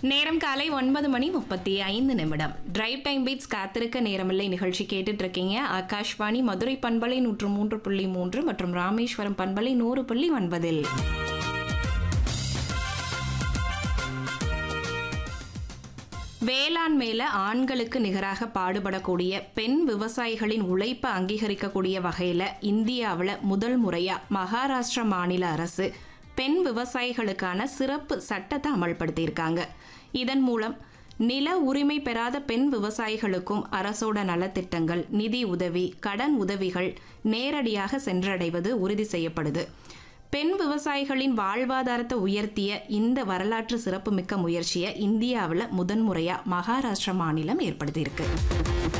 நேரம் காலை ஒன்பது மணி முப்பத்தி ஐந்து நிமிடம் டிரைவ் டைம் பீட்ஸ் காத்திருக்க நேரமில்லை நிகழ்ச்சி கேட்டுட்டு இருக்கீங்க ஆகாஷ்வாணி மதுரை பண்பலை நூற்று மூன்று புள்ளி மூன்று மற்றும் ராமேஸ்வரம் பண்பலை நூறு புள்ளி ஒன்பதில் வேளாண் மேல ஆண்களுக்கு நிகராக பாடுபடக்கூடிய பெண் விவசாயிகளின் உழைப்பை அங்கீகரிக்கக்கூடிய வகையில இந்தியாவில் முதல் முறையா மகாராஷ்டிரா மாநில அரசு பெண் விவசாயிகளுக்கான சிறப்பு சட்டத்தை அமல்படுத்தியிருக்காங்க இதன் மூலம் நில உரிமை பெறாத பெண் விவசாயிகளுக்கும் அரசோட நலத்திட்டங்கள் நிதி உதவி கடன் உதவிகள் நேரடியாக சென்றடைவது உறுதி செய்யப்படுது பெண் விவசாயிகளின் வாழ்வாதாரத்தை உயர்த்திய இந்த வரலாற்று சிறப்புமிக்க முயற்சியை இந்தியாவில் முதன்முறையா மகாராஷ்டிரா மாநிலம் ஏற்படுத்தியிருக்கு